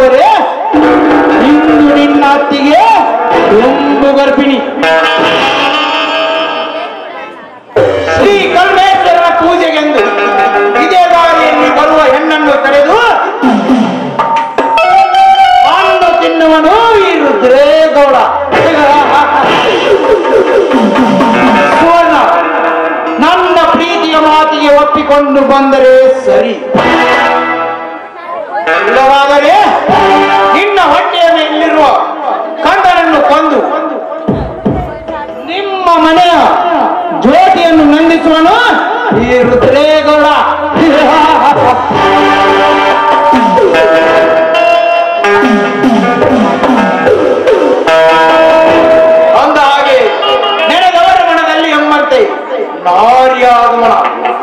ಇಲ್ಲವಾದರೆ ಇಂದು ನಿನ್ನ ಅತ್ತಿಗೆ ಒಂದು ಗರ್ಭಿಣಿ ಶ್ರೀ ಕಲ್ಮೇಶ್ವರನ ಪೂಜೆಗೆಂದು ಇದೇ ದಾರಿಯಲ್ಲಿ ಬರುವ ಹೆಣ್ಣನ್ನು ತಡೆದು ಅಂದು ತಿನ್ನುವನು ಈ ರುದ್ರೇಗೌಡ ಸುವರ್ಣ ನನ್ನ ಪ್ರೀತಿಯ ಮಾತಿಗೆ ಒಪ್ಪಿಕೊಂಡು ಬಂದರೆ ಸರಿ ಇಲ್ಲವಾದರೆ ನಿನ್ನ ಹೊಟ್ಟೆಯ ಮೇಲಿರುವ ಕಂದನನ್ನು ಕೊಂದು ನಿಮ್ಮ ಮನೆಯ ಜ್ಯೋತಿಯನ್ನು ನಂದಿಸುವನು ಈ ರುದ್ರೇಗೌಡ ಅಂದ ಹಾಗೆ ನೆನೆದವರ ಮನದಲ್ಲಿ ಎಂಬಂತೆ ನಾರ್ಯಾಗಮನ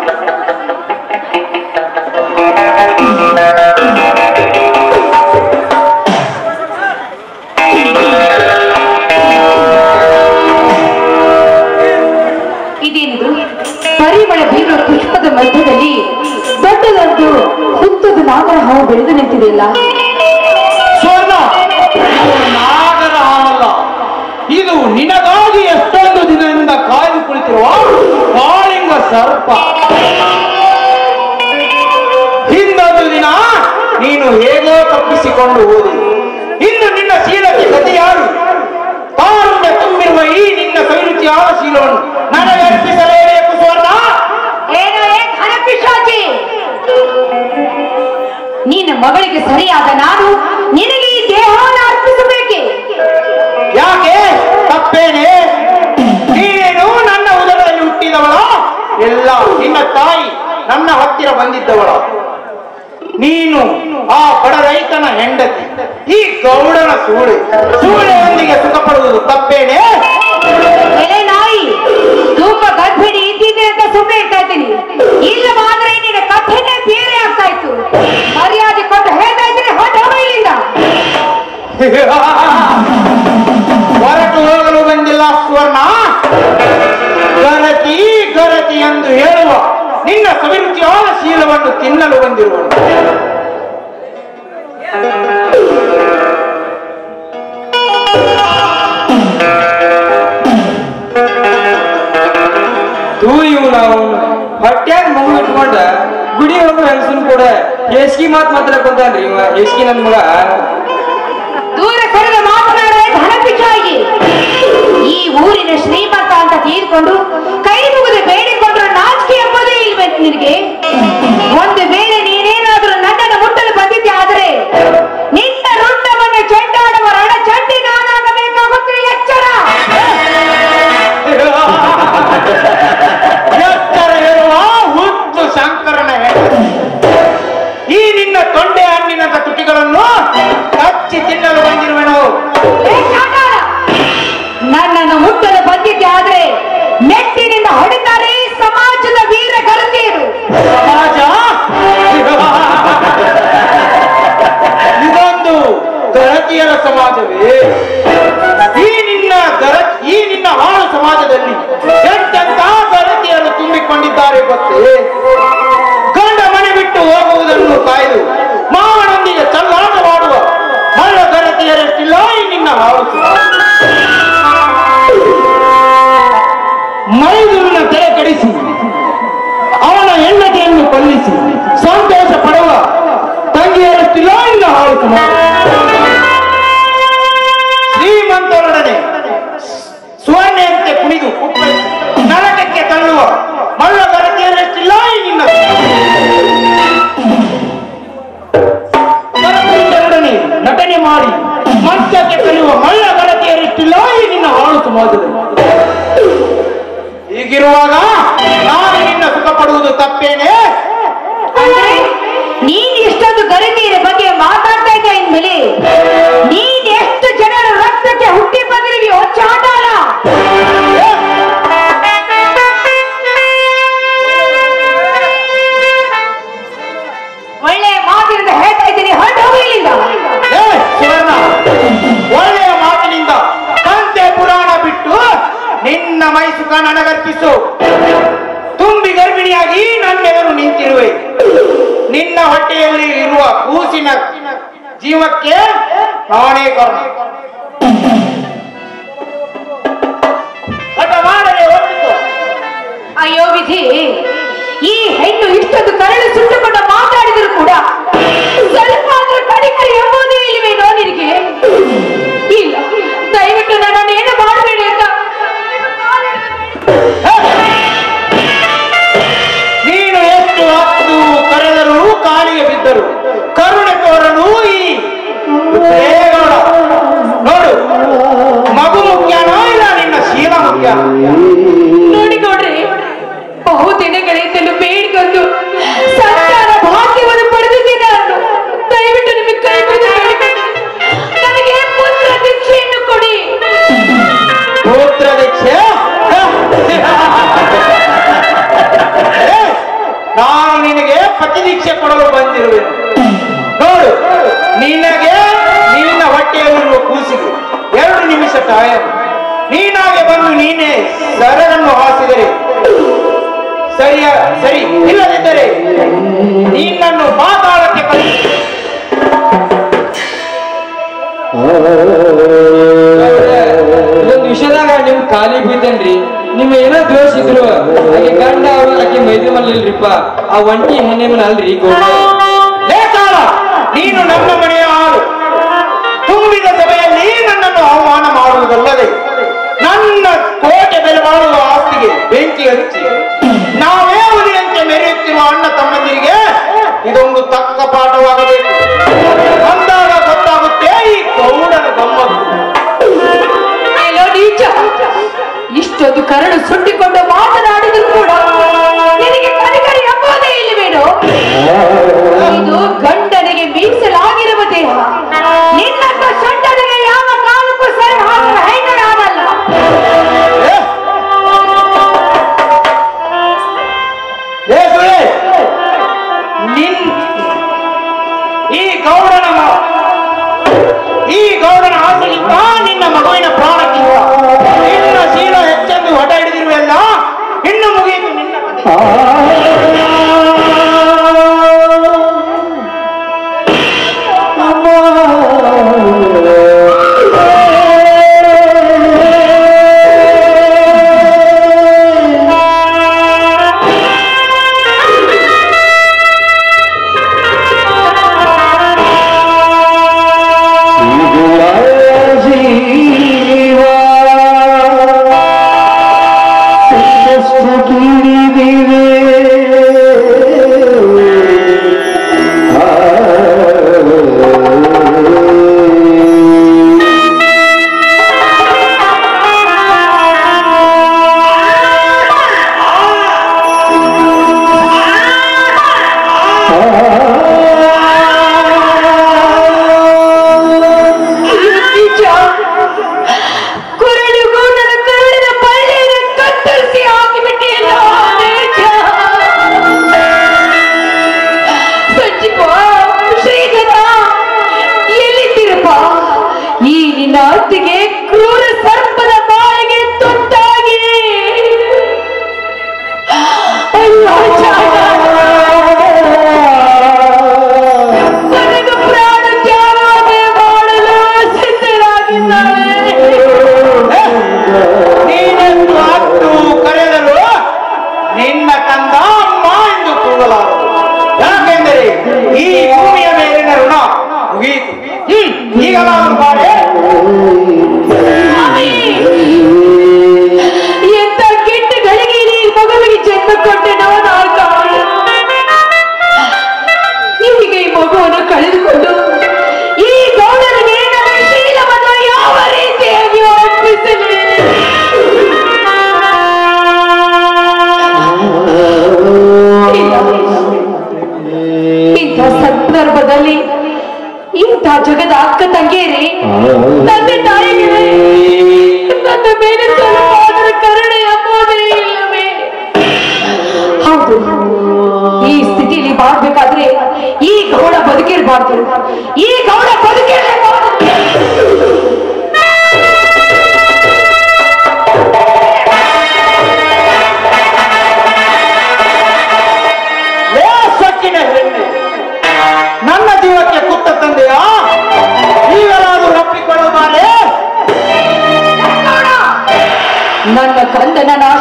ಇದೇನಿದು ಪರಿಮಳ ಬೀರುವ ಪುಷ್ಪದ ಮಧ್ಯದಲ್ಲಿ ದೊಡ್ಡದೊಂದು ಹುತ್ತದ ನಾಗರ ಹಾವು ಬೆಳೆದು ನಿಂತಿದೆಯಲ್ಲ ಸ್ವರ್ಣ ಇದು ನಾಗರ ಹಾವಲ್ಲ ಇದು ನಿನಗಾಗಿ ಎಷ್ಟೊಂದು ದಿನದಿಂದ ಕಾಯ್ದು ಕುಳಿತಿರುವ ಕಾಳಿಂಗ ಸರ್ಪ ಹಿಂದೊಂದು ದಿನ ನೀನು ಹೇಗೋ ತಪ್ಪಿಸಿಕೊಂಡು ಹೋದಿ ಇನ್ನು ನಿನ್ನ ಶೀಲಕ್ಕೆ ಗತಿ ಯಾರು ಕಾರುಣ್ಯ ತುಂಬಿರುವ ಈ ನಿನ್ನ ಕೈರುಚಿಯಾದ ಶೀಲವನ್ನು ನನಗೆ ಅರ್ಪಿಸಲೇಬೇಕು ಸ್ವರ್ಣ ಏನೋ ಏ ಘನ ಪಿಶಾಚಿ ನಿನ್ನ ಮಗಳಿಗೆ ಸರಿಯಾದ ನಾನು ನಿನಗೆ ಈ ದೇಹವನ್ನು ಅರ್ಪಿಸಬೇಕೆ ಯಾಕೆ ತಪ್ಪೇನೆ ನೀನೇನು ನನ್ನ ಉದರದಲ್ಲಿ ಹುಟ್ಟಿದವಳ ಎಲ್ಲ ನಿನ್ನ ತಾಯಿ ನನ್ನ ಹತ್ತಿರ ಬಂದಿದ್ದವಳ ನೀನು ಆ ಬಡ ರೈತನ ಹೆಂಡತಿ ಈ ಗೌಡನ ಸೂಳೆ ಸೂಳೆಯೊಂದಿಗೆ ಸುಖ ಪಡುವುದು ತಪ್ಪೇನೆ ಎಲೆ ನಾಯಿ ತುಂಬಾ ಗರ್ಭಿಣಿ ಇದ್ದಿದ್ದೆ ಅಂತ ಸುಮ್ಮನೆ ಇರ್ತಾ ಇದ್ದೀನಿ ಇಲ್ಲವಾದ್ರೆ ನಿನ್ನ ಕಥೆನೇ ಬೇರೆ ಆಗ್ತಾ ಇತ್ತು ಮರ್ಯಾದೆ ಕೊಟ್ಟು ಹೇಳ್ತಾ ಇದ್ದೀನಿ ಹೊರಟು ಹೋಗು ಇಲ್ಲಿಂದ ಹೊರಟು ಹೋಗಲು ಬಂದಿಲ್ಲ ಸುವರ್ಣ ಗರತಿ ಗರತಿ ಎಂದು ಹೇಳುವ ನಿನ್ನ ಸವಿರುಚಿಯಾದ ಶೀಲವನ್ನು ತಿನ್ನಲು ಬಂದಿರುವನು ತೂಯು ನಾವು ಹೊಟ್ಯಾಗ ಮಗು ಇಟ್ಕೊಂಡ ಗುಡಿ ಹೋಗ್ರ ಹೆಂಗಸನ್ ಕೂಡ ಹೇಸ್ಗಿ ಮಾತ್ ಮಾತಾಡಕೊಂತಾನ್ರಿ ಇವ ಹೇಸ್ಗಿ ನನ್ ಮಗ ದೂರ ಸರಿದ ಮಾತನಾಡದೆ ಧನಪಿಚಾಗಿ ಈ ಊರಿನ ಶ್ರೀಮಂತ ಅಂತ ತೀರ್ಕೊಂಡು ಕೈ ಮುಗಿದು ಬೇಡಿಕೊಂಡ್ರು ನಾಚಿಕೆ ಎಂಬುದೇ ಇಲ್ವೇ ನಿನಗೆ ಒಂದು ವೇಳೆ ನೀನೇನಾದ್ರೂ ನನ್ನನ್ನು ಮುಟ್ಟಲು ಬಂದಿದ್ದೆ ಆದರೆ ನಿನ್ನ ರುಂಡವನ್ನು ಚೆಂಡಾಡುವ ರಣ ಚಂಡಿ ನಾನಾಗಬೇಕಾಗುತ್ತೆ ಎಚ್ಚರ ಎತ್ತರ ಹೇಳುವ ಹುಚ್ಚು ಶಂಕರನ ಹೆಂಡತಿ. ಈ ನಿನ್ನ ತೊಂಡೆ ಹಣ್ಣಿನಂತ ತುಟಿಗಳನ್ನು ಕಚ್ಚಿ ತಿನ್ನಲು ಬಂದಿರುವೆನು ಏ ಚಾಂಡಾಲ! ನನ್ನನ್ನು ಮುಟ್ಟಲು ಬಂದಿದ್ದೆ ಆದ್ರೆ ನೆಟ್ಟಿನಿಂದ ಹೊಡಿತಾರೆ ಈ ಸಮಾಜದ ವೀರ ಗರತಿಯರು ಸಮಾಜ ಇದೊಂದು ಗರತಿಯರ ಸಮಾಜವೇ ಈ ನಿನ್ನ ಗರ ಈ ನಿನ್ನ ಹಾಳು ಸಮಾಜದಲ್ಲಿ ಎಂತೆಂತ ಗರತಿಯರು ತುಂಬಿಕೊಂಡಿದ್ದಾರೆ ಗೊತ್ತೇ ಗಂಡ ಮನೆ ಬಿಟ್ಟು ಹೋಗುವುದನ್ನು ಕಾಯ್ದು ಮಾವನೊಂದಿಗೆ ಚಲ್ಲಾಟ ಮಾಡುವ ಮಳ್ಳ ಗರತಿಯರಷ್ಟಿಲ್ಲ ಈ ನಿನ್ನ ಹಾಳು ಸಮಾಜ ಮೈದೂರಿನ ತೆರೆ ಕಡಿಸಿ ಅವನ ಹೆಂಡತಿಯನ್ನು ಕೊಲ್ಲಿಸಿ ಸಂತೋಷ ಪಡುವ ತಂಗಿಯರಷ್ಟಿಲ್ಲ ಇನ್ನ ಹಾಳು ಸಮಾಜ ಶ್ರೀಮಂತರೊಡನೆ ಸುವರ್ಣೆಯಂತೆ ಕುಣಿದು ಕುಪ್ಪಳಿಸಿ ನರಕಕ್ಕೆ ತಳ್ಳುವ ಮಳ್ಳ ಗರತಿಯರಷ್ಟಿಲ್ಲ ಈ ನಿನ್ನ ಗರತಿಯರೊಡನೆ ನಟನೆ ಮಾಡಿ ಮಂಚಕ್ಕೆ ಕಳೆಯುವ ಮಳ್ಳ ಗರತಿಯರಷ್ಟಿಲ್ಲ ಈ ನಿನ್ನ ಹಾಳು ಸಮಾಜದಲ್ಲಿ ಹೀಗಿರುವಾಗ ನಾನು ನಿನ್ನ ಸುಖ ಪಡುವುದು ತಪ್ಪೇನೆ ಅಂದ್ರೆ ನೀನ್ ಇಷ್ಟೊಂದು ಗರಿಮೆಯ ಬಗ್ಗೆ ಮಾತಾಡ್ತಾ ಇದ್ದ ಇನ್ಮೇಲೆ ನೀನ್ ಎಷ್ಟು ಜನರ ರಕ್ತಕ್ಕೆ ಹುಟ್ಟಿ ಬಂದಿರುವಿಯೋ ಚಾಂಡಾಲ ಒಳ್ಳೆಯ ಮಾತಿನಿಂದ ಹೇಳ್ತಾ ಇದ್ದೀನಿ ಹೊರಟು ಹೋಗು ಇಲ್ಲಿಂದ ಏ, ಸುವರ್ಣ ಒಳ್ಳೆಯ ಮಾತಿನಿಂದ ಕಂತೆ ಪುರಾಣ ಬಿಟ್ಟು ನಿನ್ನ ಮೈಸುಖ ನನಗರ್ಪಿಸು ತುಂಬಿ ಗರ್ಭಿಣಿಯಾಗಿ ನನ್ನೆದುರು ನಿಂತಿರುವೆ ನಿನ್ನ ಹೊಟ್ಟೆಯಲ್ಲಿ ಇರುವ ಕೂಸಿನ ಜೀವಕ್ಕೆ ನಾನೇ ಕಾರಣ ಹಠ ಮಾಡದೆ ಒಪ್ಪಿತು ಅಯ್ಯೋ ವಿಧಿ ಈ ಹೆಣ್ಣು ಇಷ್ಟೊಂದು ಕರಳು ಸುಟ್ಟುಕೊಂಡು ಮಾತಾಡಿದ್ರು ಕೂಡ ಸ್ವಲ್ಪ ಆದ್ರೂ ಕಡಿಕರಿ ಎಂಬುದೇ ಇಲ್ವೇನೋ ನಿನಗೆ ಇಲ್ಲ ದಯವಿಟ್ಟು ನನ್ನನ್ನು ಏನು ಮಾಡಬೇಡಿ ಅಂತ ನೀನು ಎಷ್ಟು ಹೊತ್ತು ಕರೆದರೂ ಕಾಲಿಗೆ ಬಿದ್ದರು ಕರುಣೆ ತೋರಲು ಈ ದೇವರ ನೋಡು ಮಗು ಮುಖ್ಯನೋ ಇಲ್ಲ ನಿನ್ನ ಶೀಲ ಮುಖ್ಯ ನೋಡಿ ನೋಡ್ರಿ ಬಹು ದಿನಗಳಿಂದಲೂ ಬೇಡಿಕೊಂಡು ಸಂತಾನ ಭಾಗ್ಯವನ್ನು ಪಡೆದಿದ್ದೇನೆ ನಾನು ದಯವಿಟ್ಟು ನಿಮಗೆ ಕೈ ಮುಗಿದು ಬೇಡಿಕೊಂಡು ನನಗೆ ಪುತ್ರ ದೀಕ್ಷೆಯನ್ನು ಕೊಡಿ ಪುತ್ರ ದೀಕ್ಷೆ ಏ, ನಾನು ನಿನಗೆ ಪತಿ ದೀಕ್ಷೆ ಕೊಡಲು ಬಂದಿರುವೆನು ನೋಡು ನಿನಗೆ ನಿನ್ನ ಹೊಟ್ಟೆಯಲ್ಲಿರುವ ಕೂಸಿಗೆ ಎರಡು ನಿಮಿಷ ಟೈಮ್ ನೀನಾಗೆ ಬಂದು ನೀನೇ ಸರಳನ್ನು ಹಾಸಿದರೆ ಸರಿಯ ಸರಿ ಇಲ್ಲದಿದ್ದರೆ ನಿನ್ನನ್ನು ಪಾತಾಳಕ್ಕೆ ಕಳಿಸಿ ಇದೊಂದು ವಿಷಯದಾಗ ನಿಮ್ ಖಾಲಿ ಬಿದ್ದೇನ್ರಿ ನಿಮ್ ಏನೋ ದೋಷ ಇದ್ರು ಆಕೆ ಗಂಡ ಅವ್ರು ಆಕೆ ಮೈದ್ರಿ ಮಲ್ಲಿಲ್ರಿಪ್ಪ ಆ ಒಂಟಿ ಹೆಣ್ಣಿನ ಅಲ್ರಿ ಗೌಡ ಲೇಖಾಲ ನೀನು ನಮ್ಮ ಮನೆಯ ಆಳು ತುಂಬಿದ ಸಭೆಯಲ್ಲಿ ನನ್ನನ್ನು ಅವಮಾನ ಮಾಡುವುದಲ್ಲದೆ ನನ್ನ ಕೋಟೆ ಬೆಲೆ ಬಾಳುವ ಆಸ್ತಿಗೆ ಬೆಂಕಿ ಹಚ್ಚಿ ನಾವೇ ಹುಲಿಯಂತೆ ಮೆರೆಯುತ್ತಿರುವ ಅಣ್ಣ ತಮ್ಮಂದಿರಿಗೆ ಇದೊಂದು ತಕ್ಕ ಪಾಠವಾಗಬೇಕು ಅಂದಾಗ ಗೊತ್ತಾಗುತ್ತೆ ಈ ಗೌಡನ ಗಮ್ಮತ್ತು ಎಲ್ಲೋ ನೀಚ ಇಷ್ಟೊಂದು ಕರಡು ಸುಟ್ಟಿಕೊಂಡು ಮಾತನಾಡಿದ್ರು ಕೂಡ ನಿನಗೆ ಕನಿಕರಿ ಎಂಬುದೇ ಇಲ್ಲವೇನೋ ಇದು ಗಂಡನಿಗೆ ಮೀಸಲಾಗಿರುವ ದೇಹ ನಿನ್ನಂತ ಸೊಂಟನಿಗೆ ಯಾವ ಕಾಲಕ್ಕೂ ಸರಿ ಹಾಕುವ ಹೆಣ್ಣು ನಾನಲ್ಲ ಏ? ಏ ಸುರೇಶ್, ನಿನ್ ಈ ಗೌಡನ ಮ- ಈ ಗೌಡನ ಆಸೆಗಿಂತ ನಿನ್ನ ಮಗುವಿನ ಪ್ರಾಣಕ್ಕಿಂತ ನಿನ್ನ ಶೀಲ ಹೆಚ್ಚೆಂದು ಹೊಟ ಹಿಡಿದಿರುವೆಲ್ಲ ಇನ್ನು ಮುಗಿಯಿತು ನಿನ್ನ ಕಥೆ. ನೀಚ ಕುರಳಿಗೂ ನನ್ನ ಕರುಳಿನ ಬಳ್ಳಿಯನ್ನು ಕತ್ತರಿಸಿ ಹಾಕಿಬಿಟ್ಟಿಯಲ್ಲ ನೀಚ ಸಂಜೀವ ಶ್ರೀಧರ ಎಲ್ಲಿದ್ದೀರಪ್ಪ ಈ ನಿನ್ನ ಅತ್ತಿಗೆ ಕ್ರೂರ ಸರ್ಪದ ಬಾಯಿಗೆ ತುತ್ತಾಗಿ ಅಯ್ಯೋ ಜಾಗ. ನನಗೆ ಪ್ರಾಣ ತ್ಯಾಗವೇ ಮಾಡಲು ಸಿದ್ಧರಾಗಿದ್ದಾಳೆ ನೀನೆಂದು ಹತ್ತು ಕರೆದರು ನಿನ್ನ ಕಂದ ಅಮ್ಮ ಎಂದು ಕೂಗಲಾರದು ಯಾಕೆಂದರೆ ಈ ಭೂಮಿಯ ಮೇಲಿನ ಋಣ ಮುಗಿಯಿತು ಹ್ಮ್ ಈಗಲಾದರೂ ಬಾಳೆ ಸ್ವಾಮಿ, ಎಂತ ಕೆಟ್ಟ ಗಳಿಗೆಯಲ್ಲಿ ಈ ಮಗುವಿಗೆ ಜನ್ಮ ಕೊಟ್ಟೆನೋ ನಾನು ಕಾಣೆ. ಈಗ ಈ ಮಗುವನ್ನು ಕಳೆದುಕೊಂಡು ಈ ಗೌಡನಿಗೆ ನನ್ನ ಶೀಲವನ್ನು ಯಾವ ರೀತಿಯಾಗಿ ಒಪ್ಪಿಸಲಿ ಇಲ್ಲ. ಇಂಥ ಸಂದರ್ಭದಲ್ಲಿ ಇಂಥ ಜಗದ ಅಕ್ಕ ತಂಗಿಯರೇ ತಂದೆ ತಾಯಿಗಳೇ ನನ್ನ ಮೇಲೆ ಸ್ವಲ್ಪಾದರೂ ಕರುಣೆ ಎಂಬುದೇ ಇಲ್ಲವೇ ಹೌದು ಈ ಸ್ಥಿತಿಯಲ್ಲಿ ಬಾಳ್ಬೇಕಾದ್ರೆ ಈ ಗೌಡ ಬದುಕಿರಬಾರ್ದು ಈ ಗೌಡ ಬದುಕಿರಲೇಬಾರ್ದು ಏ ಸೊಕ್ಕಿನ ಹೆಣ್ಣೆ ನನ್ನ ಜೀವಕ್ಕೆ ಕುತ್ತ ತಂದೆಯ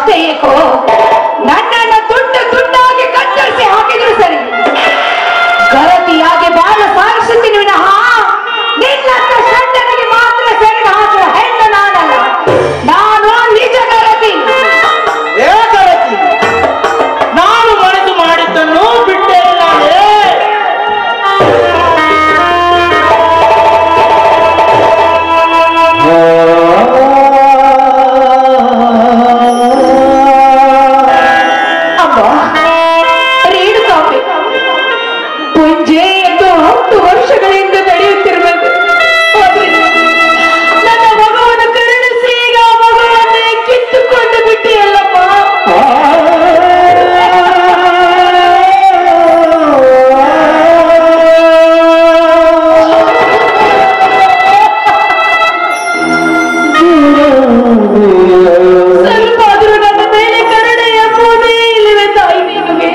ಮತ್ತೆ ಏಕೋ ನನ್ನನ್ನು ತುಂಡು ತುಂಡಾಗಿ ಕತ್ತರಿಸಿ ಹಾಕಿದ್ರು ಸರಿ ಗರತಿಯಾಗಿ ಬಾಳ ಸಾಗಿಸುತ್ತೀನಿ ವಿನಃ ನಿನ್ನಂತ ಷಂಡನಿಗೆ ಮಾತ್ರ ಸೆರೆಗೆ ಹಾಕುವ ಹೆಣ್ಣು ನಾನಲ್ಲ ನಾನು ನಿಜ ಗರತಿ ಏ ಗರತಿ ನಾನು ಮನಸ್ಸು ಮಾಡಿದ್ದನ್ನು ಬಿಟ್ಟೇ ಇಲ್ಲವೇ ಅಮ್ಮ ರೇಣುಕಾಂಬೆ ಪುಂಜೆ ಎಂದು ಹತ್ತು ವರ್ಷಗಳಿಂದ ನಡೆಯುತ್ತಿರಬೇಕು ಆದ್ರೆ ನನ್ನ ಮಗುವನ್ನು ಕರುಣಿಸಿ ಈಗ ಆ ಮಗುವನ್ನೇ ಕಿತ್ತುಕೊಂಡು ಬಿಟ್ಟಿಯಲ್ಲಮ್ಮ ಸ್ವಲ್ಪ ಆದ್ರೂ ನನ್ನ ಮೇಲೆ ಕರುಣೆ ಎಂಬುದೇ ಇಲ್ಲವೇ ತಾಯಿ ನಿಮಗೆ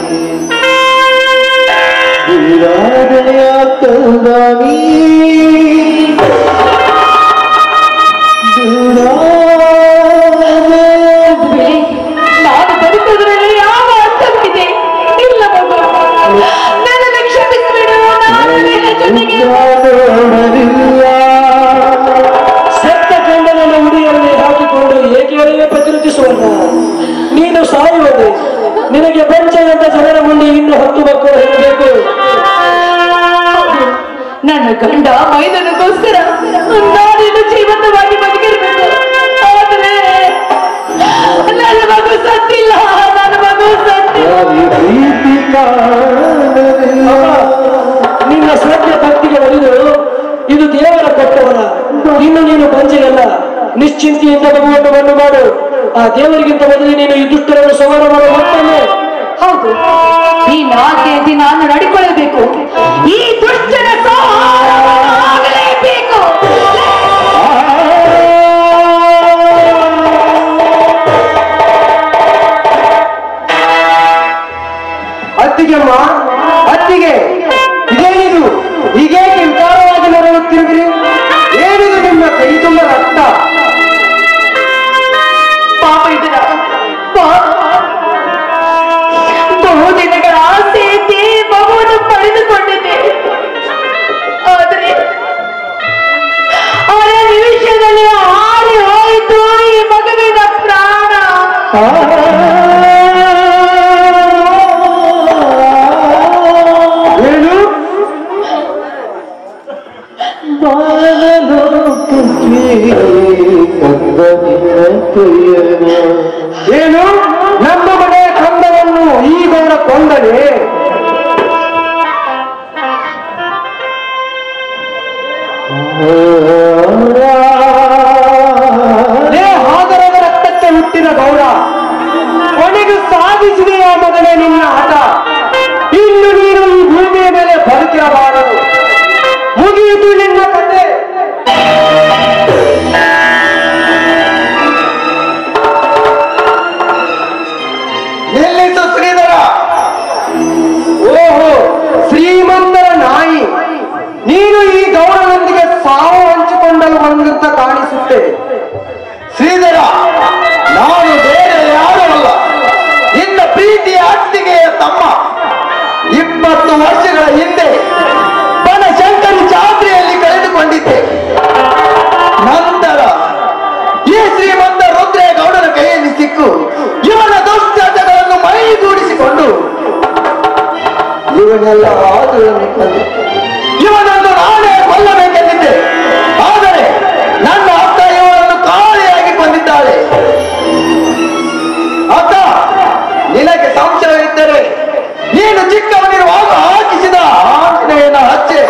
ಮದುವೆ, ನಾನು ಬದುಕುವುದರಲ್ಲಿ ಯಾವ ಅರ್ಥವಿದೆ ಇಲ್ಲ ಮಗು ನನ್ನನ್ನು ಕ್ಷಮಿಸಿಬಿಡು ನಾನು ನಿನ್ನ ಜೊತೆಗೆ ಸತ್ತ ಗಂಡನನ್ನು ಉಡಿಯಲ್ಲಿ ಹಾಕಿಕೊಂಡು ಏಕೆ ಎಳೆಯ ಪ್ರತಿರುತಿಸುವನು ನೀನು ಸಾಯುವುದು ನಿನಗೆ ಪಂಚದಂತ ಜನರ ಮುಂದೆ ಇನ್ನು ಹತ್ತು ಮಕ್ಕಳು ಹೇಳಬೇಕು ನನ್ನ ಗಂಡ ಮೈದನಗೋಸ್ಕರ ನಾನಿನ್ನು ಜೀವಂತವಾಗಿ ಬದುಕಿರ್ಬೇಕು ಆದ್ರೆ ನನ್ನ ಮಗು ಸತ್ತಿಲ್ಲ ನನ್ನ ಮಗು ಸತ್ತಿಲ್ಲ ನಿನ್ನ ಶ್ರದ್ಧೆ ಭಕ್ತಿಗೆ ಒಲಿದು ಇದು ದೇವರ ಕೊಟ್ಟವರ ಇನ್ನು ನೀನು ಬಂಜೆಯಲ್ಲ ನಿಶ್ಚಿಂತೆಯಿಂದ ಭಗವಂತವನ್ನು ಮಾಡು ಆ ದೇವರಿಗಿಂತ ಮೊದಲು ನೀನು ಈ ದುಷ್ಟರನ್ನು ಸಂಹಾರ ಮಾಡುವ ಮತ್ತೊಮ್ಮೆ ಹೌದು ಈ ನಾಲ್ಕೈದು ನಾನು ನಡಿಕೊಳ್ಳಬೇಕು ಈ ದುಷ್ಟನ ಆಗಲೇಬೇಕು ಅತ್ತಿಗೆಮ್ಮ ಅತ್ತಿಗೆ ಇದೇನಿದು ಹೀಗೇಕೆ ವಿಕಾರವಾಗಿ ನರಳುತ್ತಿರುವಿರಿ ಏನಿದು ನಿಮ್ಮ ಕೈ ತುಂಬ ರಕ್ತ ಪಾಪ ಇದರ ಪಾಪ. ಬಹು ದಿನಗಳ ಆಸೆ ಇದ್ದೇ ಮಗುವನ್ನು ಪಡೆದುಕೊಂಡಿದ್ದೆ ಆದರೆ ಅವರ ನಿಮಿಷದಲ್ಲಿ ಹಾರಿ ಹೋಯಿತು ಈ ಮಗುವಿನ ಪ್ರಾಣ ಏನು ಏನು ನಮ್ಮ ಮನೆಯ ಕಂದವನ್ನು ಈಗ ಕೊಂದನೆ ಲೇ ಹಾದರದ ರಕ್ತಕ್ಕೆ ಹುಟ್ಟಿದ ಗೌರ ಕೊನೆಗೆ ಸಾಧಿಸಿದೆಯ ಮಗನೇ ನಿನ್ನ ಆಟ ಇನ್ನು ನೀನು ಈ ಭೂಮಿಯ ಮೇಲೆ ಬದುಕಿರಬಾರದು ಮುಗಿಯಿತು ನಿನ್ನ ಕತೆ ನಿಲ್ಲಿಸು ಶ್ರೀಧರ ಓಹೋ ಶ್ರೀಮಂತರ ನಾಯಿ ನೀನು ಈ ಗೌರವದೊಂದಿಗೆ ಸಾವು ಹಂಚಿಕೊಂಡಲು ಬಂದಂತ ಕಾಣಿಸುತ್ತೆ ಶ್ರೀಧರ ನಾನು ಬೇರೆ ಯಾರೂ ಅಲ್ಲ ನಿನ್ನ ಪ್ರೀತಿಯ ಅತ್ತಿಗೆಯ ತಮ್ಮ ಇಪ್ಪತ್ತು ವರ್ಷಗಳ ಹಿಂದೆ ಬನಶಂಕರಿ ಜಾತ್ರೆಯಲ್ಲಿ ಕಳೆದುಕೊಂಡಿದ್ದೆ ನಂತರ ಈ ಶ್ರೀಮಂತ ರುದ್ರೇಗೌಡನ ಕೈಯಲ್ಲಿ ಸಿಕ್ಕು ಇವನ ದುಶ್ಚಟಗಳನ್ನು ಮೈಗೂಡಿಸಿಕೊಂಡು ಇವನೆಲ್ಲ ಆದುಗಳನ್ನು ಕೊಂದೆ ಇವನನ್ನು ನಾನೇ ಕೊಲ್ಲಬೇಕೆಂದಿದ್ದೆ ಆದರೆ ನನ್ನ ಅಕ್ಕ ಇವನನ್ನು ಕಾಳಿಯಾಗಿ ಕೊಂದಿದ್ದಾಳೆ ಅಕ್ಕ ನಿನಗೆ ಸಂಶಯವಿದ್ದರೆ ನೀನು ಚಿಕ್ಕವನಿರುವಾಗ ಹಾಕಿಸಿದ ಆಂಜನೇಯನ ಹಚ್ಚೆ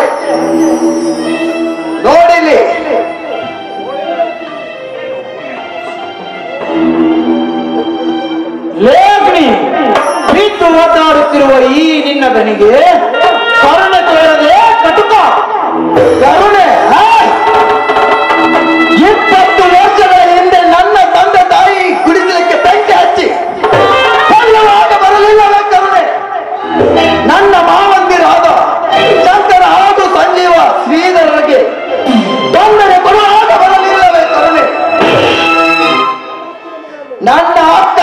ನೋಡಿಲಿ ಲೇಖನಿ ಬಿದ್ದು ಒದ್ದಾಡುತ್ತಿರುವ ಈ ನಿನ್ನ ದನಿಗೆ ಕರುಣೆ ತೋರದೆ ಕಟುಕ ಕರುಣೆ ಆ? ಇಪ್ಪತ್ತು ವರ್ಷಗಳ ಹಿಂದೆ ನನ್ನ ತಂದೆ ತಾಯಿ ಗುಡಿಸಲಿಕ್ಕೆ ಬೆಂಕಿ ಹಚ್ಚಿ ಕೊಲ್ಲುವಾಗ ಬರಲಿಲ್ಲವೇ ಕರುಣೆ ನನ್ನ ಮಾವಂದಿರಾದ ಶಂಕರ ಹಾಗೂ ಸಂಜೀವ ಶ್ರೀಧರರಿಗೆ ತೊಂದರೆ ಕೊಡುವಾಗ ಬರಲಿಲ್ಲವೇ ಕರುಣೆ ನನ್ನ ಅಕ್ಕ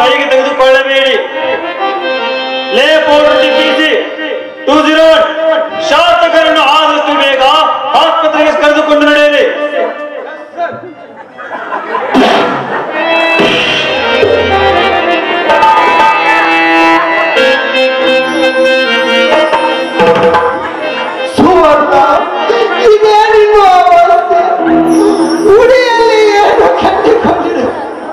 ಕೈಗೆ ತೆಗೆದುಕೊಳ್ಳಬೇಡಿ ಲೇ ಪೌಡರ್ ಬೀಸಿ ಟೂ ಜೀರೋ ಶಾಸಕರನ್ನು ಆದಷ್ಟು ಬೇಗ ಆಸ್ಪತ್ರೆಗೆ ಕರೆದುಕೊಂಡು ನಡೆಯಿರಿ ಸುವರ್ಣ ಇದೇ ನಿಮ್ಮ ಅವಸ್ಥೆ ಉಡಿಯಲ್ಲಿ ಏನು ಕಟ್ಟಿಕೊಂಡಿರು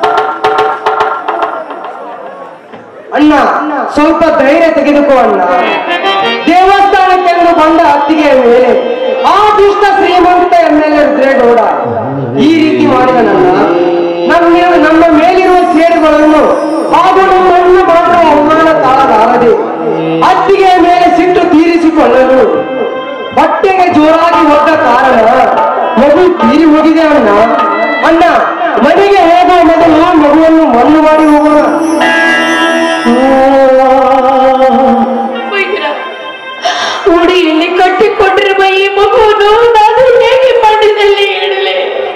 ಅಣ್ಣ ಸ್ವಲ್ಪ ಧೈರ್ಯ ತೆಗೆದುಕೋ ಅಣ್ಣ ದೇವಸ್ಥಾನಕ್ಕೆಂದು ಬಂದ ಅತ್ತಿಗೆಯ ಮೇಲೆ ಆ ದುಷ್ಟ ಶ್ರೀಮಂತ ಎಂ ಎಲ್ ರುದ್ರೇಗೌಡ ಈ ರೀತಿ ಮಾಡಿದನನ್ನ ನಮ್ಮ ನಮ್ಮ ಮೇಲಿರುವ ಸೇಡುಗಳನ್ನು ಹಾಗೂ ನಮ್ಮನ್ನು ಮಾಡುವ ಅವಮಾನ ತಾಳಲಾರದೆ ಅತ್ತಿಗೆಯ ಮೇಲೆ ಸಿಟ್ಟು ತೀರಿಸಿಕೊಳ್ಳಲು ಹೊಟ್ಟೆಗೆ ಜೋರಾಗಿ ಒದ್ದ ಕಾರಣ ಮಗು ತೀರಿ ಹೋಗಿದೆ ಅಣ್ಣ ಅಣ್ಣ ಮನೆಗೆ ಹೋಗುವ ಮೊದಲು ಮಗುವನ್ನು ಮಣ್ಣು ಮಾಡಿ ಹೋಗೋಣ ವೈದ್ಯರ, ಉಡಿಯಲ್ಲಿ ಕಟ್ಟಿಕೊಂಡಿರುವ ಈ ಮಗುವನ್ನು ನಾನು ಹೇಗೆ ಮಣ್ಣಿನಲ್ಲಿ ಇಡಲಿ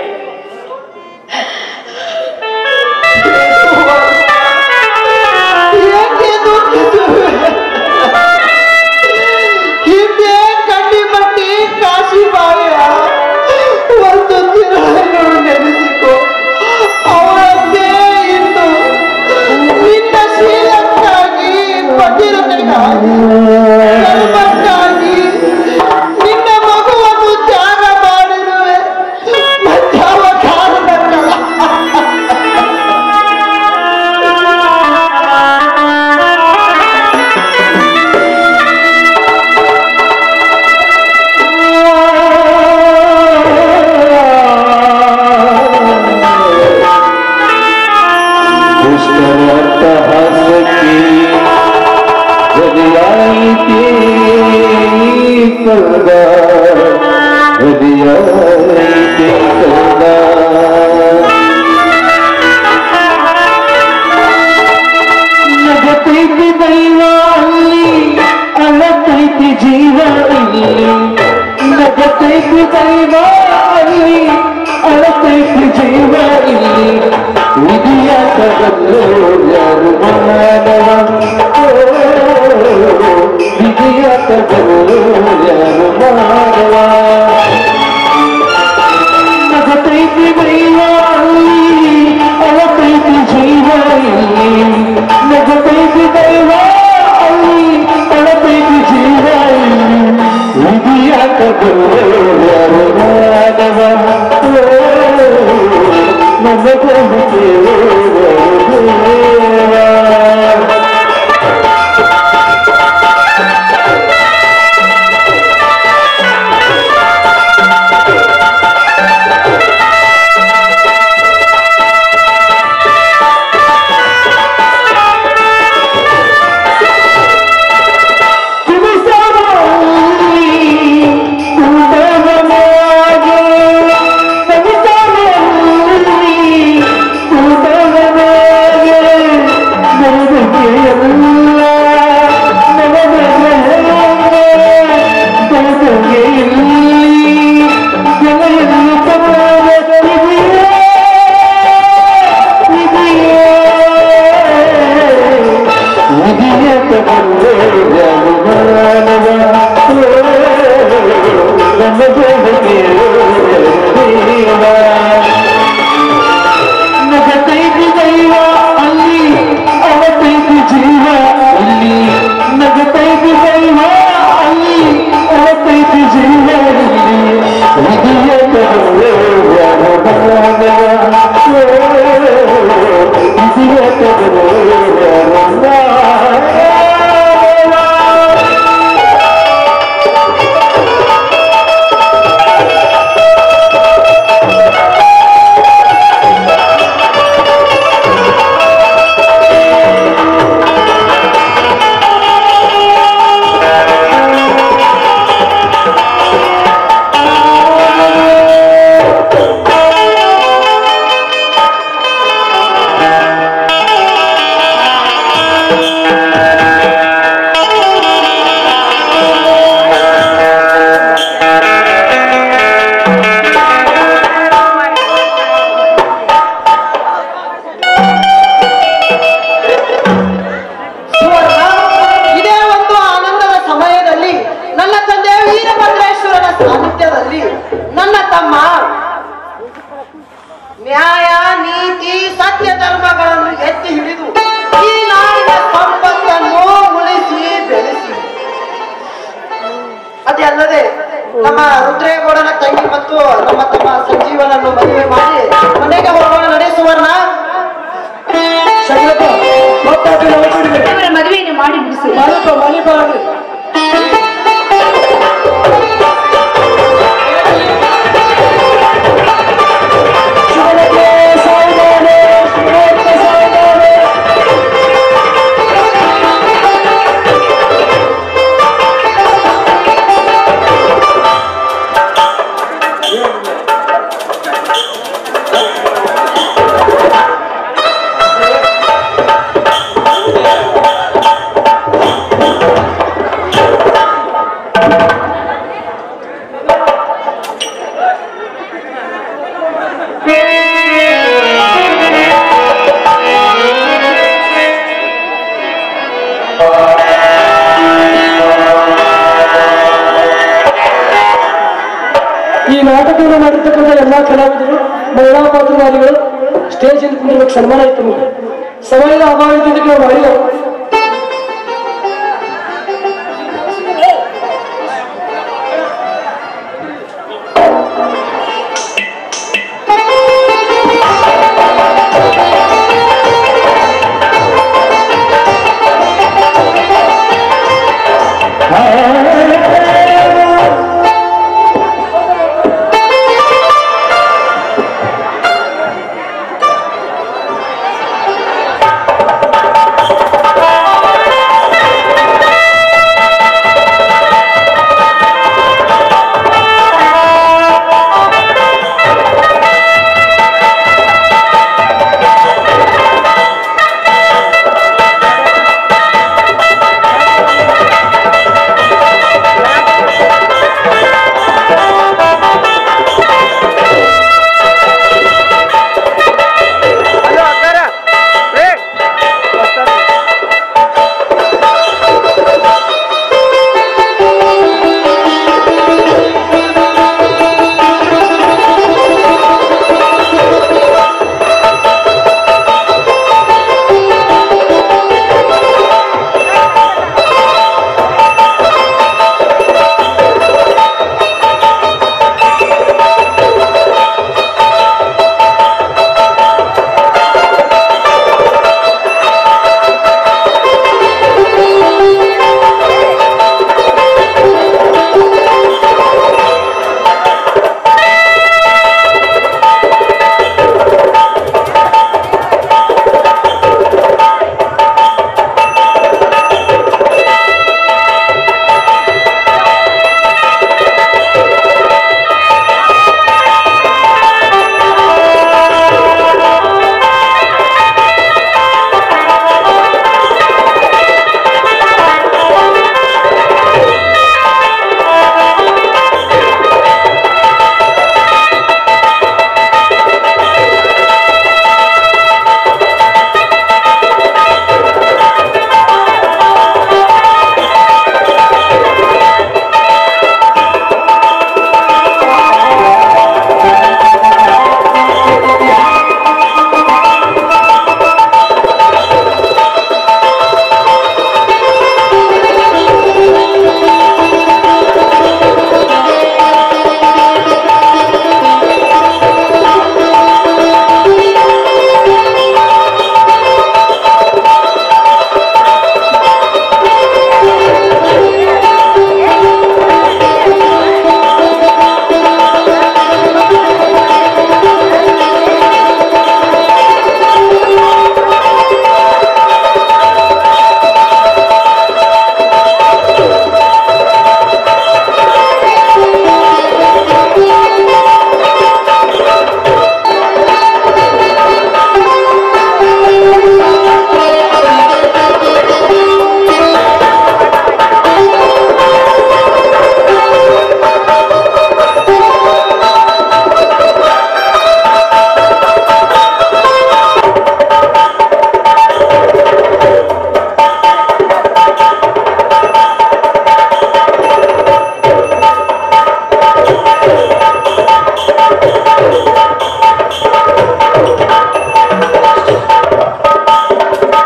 ಏಕೆ ದುಃಖಿಸುವೆ? ಹಿಂದೆ ಕಡ್ಡಿ ಮಟ್ಟಿ ಕಾಶಿ ಬಾಯ ಒಂದು ತಿರುಳನ್ನು ನೆನೆಸಿಕೊ ಅವರದ್ದೇ ಇಂದು ನಿನ್ನ ಶೀಲಕ್ಕಾಗಿ ಭಗೀರಥೆಗಾಗಿ ಧರ್ಮಕ್ಕಾಗಿ ನಿನ್ನ ಮಗುವನ್ನು ತ್ಯಾಗ ಮಾಡಿರುವೆ ಮಧ್ಯಾವ ಕಾರಣಕ್ಕಲ್ಲ दुष्टरट्टहासकी हृदयायिते करुणा हृदयायिते करुणा ನಗತೈತಿ ದೈವ ಅಲ್ಲಿ ಅಳತೈತಿ ಜೀವ ಇಲ್ಲಿ ನಗತೈತಿ ದೈವ ಅಲ್ಲಿ ಅಳತೈತಿ ಜೀವ ಇಲ್ಲಿ ವಿಧಿಯ ತಗಲು ಯಾರು ಮಾನವ ಓ, ವಿಧಿಯ ತಗಲು ಯಾರು ಮಾನವ ನಗತೈತಿ ದೈವ ಅಲ್ಲಿ ಅಳತೈತಿ ಜೀವ ಇಲ್ಲಿ ನಗತೈತಿ ದೈವ ಅಲ್ಲಿ ಅಳತೈತಿ ಜೀವ ಇಲ್ಲಿ ವಿಧಿಯ ಕದಲು ಯಾರು ಮಾನವ ನಮಗೊಂದು ದೇವ ಮಾಡಿ ಮುಗಿಸು ಮಲಿಪ ಮಲಿಪ ಆಗ್ಲಿ ಶಿವನಿಗೆ ಸಾಯಿಬಾಬೆ, ಶಿವನಿಗೆ ಸಾಯಿಬಾಬೆ. ಈ ನಾಟಕವನ್ನು ಮಾಡಿರ್ತಕ್ಕಂಥ ಎಲ್ಲಾ ಕಲಾವಿದರು ಮಹಿಳಾ ಪಾತ್ರಧಾರಿಗಳು ಸ್ಟೇಜ್ ಅಲ್ಲಿ ಕುಂದಿರ್ಬೇಕು ಸನ್ಮಾನ ಇತ್ತು ನಮಗೆ ಸಮಯದ ಅಭಾವದಿಂದ ನಾವು ಮಾಡಿಲ್ಲ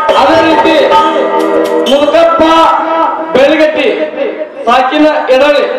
ಸಾಕಿನ ಎಡವೆ